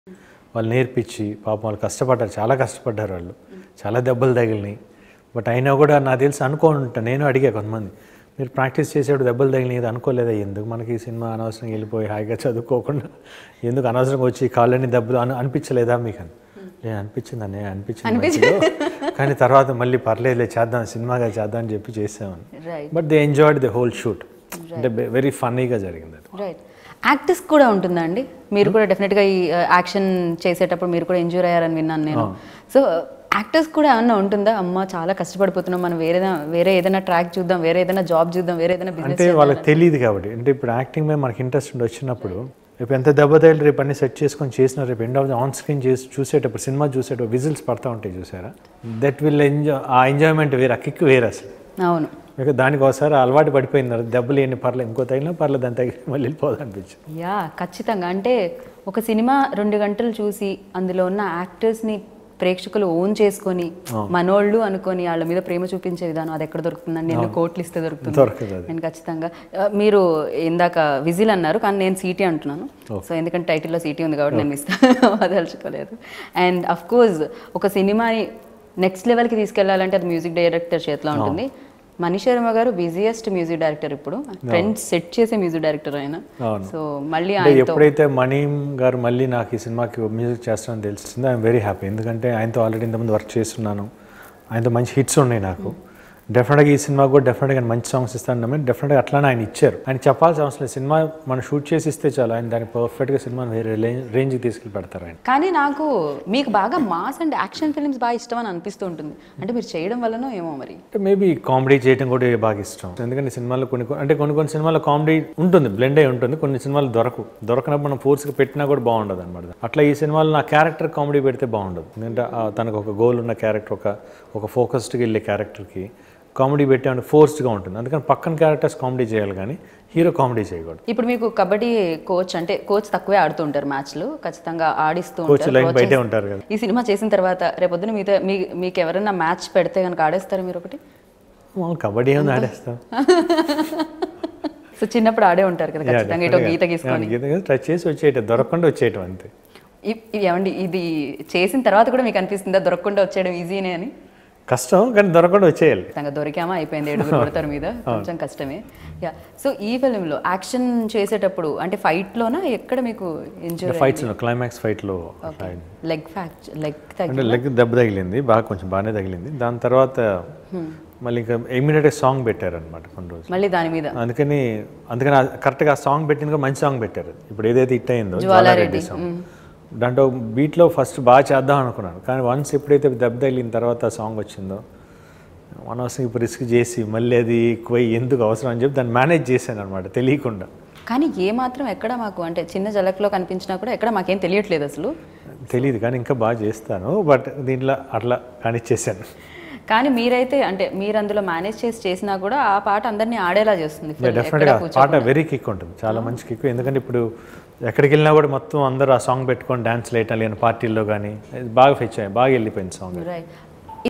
వాళ్ళు నేర్పించి పాపం వాళ్ళు కష్టపడ్డారు చాలా కష్టపడ్డారు వాళ్ళు చాలా దెబ్బలు తగిలినాయి బట్ అయినా కూడా నాకు తెలిసి అనుకోనుంటా నేను అడిగా కొంతమంది మీరు ప్రాక్టీస్ చేసేప్పుడు దెబ్బలు తగిలినది అనుకోలేదా ఎందుకు మనకి ఈ సినిమా అనవసరంగా వెళ్ళిపోయి హాయిగా చదువుకోకుండా ఎందుకు అనవసరంగా వచ్చి కాళ్ళని దెబ్బలు అని అనిపించలేదా మీకు అని నేను అనిపించింది అనే అనిపించింది మధ్యలో. కానీ తర్వాత మళ్ళీ పర్లేదులే చేద్దాం సినిమాగా చేద్దాం అని చెప్పి చేసామని right but they enjoyed the whole shoot అంటే వెరీ ఫన్నీగా జరిగింది అది రైట్ యాక్టర్స్ కూడా ఉంటుందా అండి మీరు కూడా డెఫినెట్గా ఈ యాక్షన్ చేసేటప్పుడు మీరు కూడా ఇంజూర్ అయ్యారని విన్నాను నేను సో యాక్టర్స్ కూడా ఏమన్నా ఉంటుందా అమ్మ చాలా కష్టపడిపోతున్నాం మనం వేరే వేరే ఏదైనా ట్రాక్ చూద్దాం వేరే ఏదైనా జాబ్ చూద్దాం వేరే ఏదైనా అంటే బిజినెస్ వాళ్ళకి తెలియదు కాబట్టి అంటే ఇప్పుడు యాక్టింగ్ మీద మనకి ఇంట్రెస్ట్ ఉండి వచ్చినప్పుడు రేపు ఎంత దెబ్బ తగిలి రేపు అన్ని సెట్ చేసుకొని చేసిన రేపు ఎండ్ ఆఫ్ ఆన్ స్క్రీన్ చేసి చూసేటప్పుడు సినిమా చూసేటప్పుడు విజిల్స్ పడతా ఉంటాయి చూసారా that will enjoy uh enjoyment వేరే ఆ కిక్ వేరే అసలు అవును ఇక దానికి ఒకసారి అలవాటు పడిపోయింది తర్వాత దెబ్బలు ఏంటి పర్లేదు ఇంకో తగిలినా పర్లేదు దాని తగిలి మళ్ళీ వెళ్ళిపోదు అనిపించింది యా ఖచ్చితంగా అంటే ఒక సినిమా రెండు గంటలు చూసి అందులో ఉన్న యాక్టర్స్ని ప్రేక్షకులు ఓన్ చేసుకొని మనోళ్ళు అనుకొని వాళ్ళ మీద ప్రేమ చూపించే విధానం అది ఎక్కడ దొరుకుతుందండి ఎన్ని కోట్లు ఇస్తే దొరుకుతుంది దొరకదు అది నేను ఖచ్చితంగా ఆ, మీరు ఇందాక విజిల్ అన్నారు కానీ నేను సిటీ అంటున్నాను సో ఎందుకంటే టైటిల్లో సిటీ ఉంది కాబట్టి నేను ఇస్తా వదలుచుకోలేదు అండ్ అఫ్ కోర్స్ ఒక సినిమాని నెక్స్ట్ లెవెల్కి తీసుకెళ్లాలంటే అది మ్యూజిక్ డైరెక్టర్ చేతిలో ఉంటుంది Manish Sharma garu busiest music director ఇప్పుడు ట్రెండ్స్ సెట్ చేసే మ్యూజిక్ డైరెక్టర్ ఆయన అవును. సో మళ్ళీ అంటే ఆయనతో ఎప్పుడైతే మణిం గారు మళ్ళీ నాకు ఈ సినిమాకి మ్యూజిక్ చేస్తానని తెలిసిందో ఐఎమ్ వెరీ హ్యాపీ ఎందుకంటే ఆయనతో ఆల్రెడీ ఇంతకుముందు వర్క్ చేస్తున్నాను ఆయనతో మంచి హిట్స్ ఉన్నాయి నాకు డెఫినెట్గా ఈ సినిమా కూడా డెఫినెట్గా మంచి సాంగ్స్ ఇస్తాను నమ్మి డెఫినెట్గా అట్లానే ఆయన ఇచ్చారు ఆయన చెప్పాల్సిన అవసరం లేదు సినిమా మనం షూట్ చేసి ఇస్తే చాలు ఆయన దాన్ని పర్ఫెక్ట్గా సినిమాని వేరే రేంజ్కి తీసుకెళ్ళి పెడతారు ఆయన కానీ నాకు మీకు బాగా మాస్ అండ్ యాక్షన్ ఫిల్మ్స్ బాగా ఇష్టం అని అనిపిస్తూ ఉంటుంది అంటే మీరు చేయడం వల్లనో ఏమో మరి అంటే మేబీ కామెడీ చేయడం కూడా బాగా ఇష్టం ఎందుకంటే సినిమాలో కొన్ని కొన్ని- అంటే కొన్ని కొన్ని సినిమాల్లో కామెడీ ఉంటుంది బ్లెండ్ అయి ఉంటుంది కొన్ని సినిమాలు దొరకవు దొరకనప్పుడు మనం ఫోర్స్గా పెట్టినా కూడా బాగుండదు అనమాట అట్లా ఈ సినిమాలో నా క్యారెక్టర్ కామెడీ పెడితే బాగుండదు ఎందుకంటే ఆ తనకు ఒక గోల్ ఉన్న క్యారెక్టర్ ఒక ఒక ఫోకస్డ్కి వెళ్ళే క్యారెక్టర్కి కామెడీ పెట్టామంటే ఫోర్స్డ్గా ఉంటుంది అందుకని పక్కన క్యారెక్టర్స్ కామెడీ చేయాలి కానీ హీరో కామెడీ చేయకూడదు ఇప్పుడు మీకు కబడ్డీ కోచ్ అంటే కోచ్ తక్కువే ఆడుతూ ఉంటారు మ్యాచ్లు ఖచ్చితంగా ఆడిస్తూ కోచ్ ఉంటారు లైన్ coaches. బయటే ఉంటారు కదా ఈ సినిమా చేసిన తర్వాత రేపొద్దున మీతో మీ మీకు ఎవరైనా మ్యాచ్ పెడితే కనుక ఆడేస్తారు మీరు ఒకటి మనం కబడ్డీ ఏమైనా ఆడేస్తాం సో చిన్నప్పుడు ఆడే ఉంటారు కదా ఖచ్చితంగా ఇటు ఒక గీత గీసుకొని టచ్ చేసి వచ్చేయటం దొరకకుండా వచ్చేయటం అంతే ఇ- ఇవి ఏమండి ఇది చేసిన తర్వాత కూడా మీకు అనిపిస్తుందా దొరకకుండా వచ్చేయడం ఈజీనే అని కష్టం కానీ దొరకకుండా వచ్చేయాలి ఖచ్చితంగా దొరికామా అయిపోయింది ఏడుగురు కొడతారు మీద కొంచెం కష్టమే యా సో ఈ ఫిలింలో యాక్షన్ చేసేటప్పుడు అంటే ఫైట్లోనా ఎక్కడ మీకు ఇంజూరీ ఫైట్స్లో క్లైమాక్స్ ఫైట్లో లెగ్ ఫ్రాక్చర్ లెగ్ తగ్గి అంటే లెగ్ దెబ్బ తగిలింది బాగా కొంచెం బాగానే తగిలింది దాని తర్వాత మళ్ళీ ఇంకా ఇమీడియట్గా సాంగ్ పెట్టారనమాట కొన్ని రోజులు మళ్ళీ దాని మీద అందుకని అందుకని ఆ- కరెక్ట్గా ఆ సాంగ్ పెట్టిన మంచి సాంగ్ పెట్టారు ఇప్పుడు ఏదైతే హిట్ అయిందో జ్వాలారెడ్డి సాంగ్ దాంట్లో బీట్లో ఫస్ట్ బాగా చేద్దాం అనుకున్నాను కానీ వన్స్ ఎప్పుడైతే దెబ్బ తగిలిన తర్వాత ఆ సాంగ్ వచ్చిందో అనవసరం ఇప్పుడు రిస్క్ చేసి మళ్ళీ అది ఎక్కువ ఎందుకు అవసరం అని చెప్పి దాన్ని మేనేజ్ చేశాను అనమాట తెలియకుండా కానీ ఏ మాత్రం ఎక్కడ మాకు అంటే చిన్న జలక్లో కనిపించినా కూడా ఎక్కడ మాకేం తెలియట్లేదు అసలు తెలియదు కానీ ఇంకా బాగా చేస్తాను బట్ దీంట్లో అట్లా కానిచ్చేసాను కానీ మీరైతే అంటే మీరు అందులో మేనేజ్ చేసి చేసినా కూడా ఆ పాట అందరినీ ఆడేలా చేస్తుంది film. డెఫినెట్గా ఎక్కడ కూర్చో- పాట వెరీ కిక్ ఉంటుంది చాలా మంచి కిక్ ఎందుకంటే ఇప్పుడు ఎక్కడికి వెళ్ళినా కూడా మొత్తం అందరూ ఆ సాంగ్ పెట్టుకొని డ్యాన్స్ లేయటం లేని పార్టీల్లో కానీ బాగా ఫెచ్ అయ్యాయి బాగా వెళ్ళిపోయింది సాంగ్ రైట్